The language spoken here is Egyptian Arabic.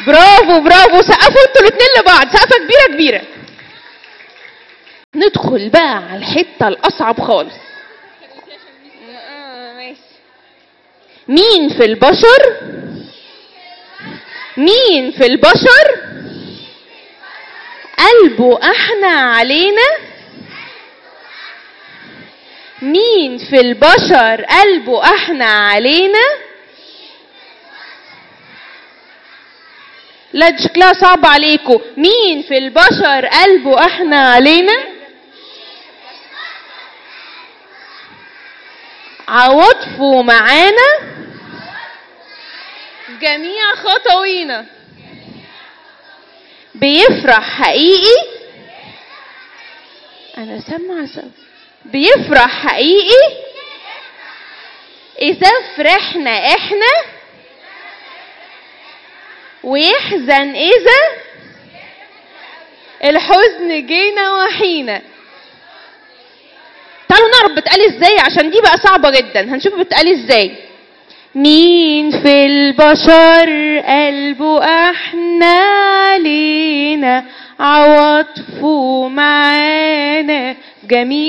برافو برافو سقفوا انتوا الاثنين لبعض سقفه كبيره كبيره ندخل بقى على الحته الاصعب خالص مين في البشر مين في البشر قلبه احنى علينا مين في البشر قلبه احنى علينا لا دي شكلها صعب عليكم مين في البشر قلبه احنى علينا عواطفه معانا جميع خطوينا بيفرح حقيقي انا سامعه سامعه بيفرح حقيقي اذا فرحنا احنا ويحزن اذا الحزن جينا وحينا تعالوا نعرف بتقال ازاي عشان دي بقى صعبة جدا هنشوف بتقال ازاي مين في البشر قلبه احنا علينا عواطفه معانا جميل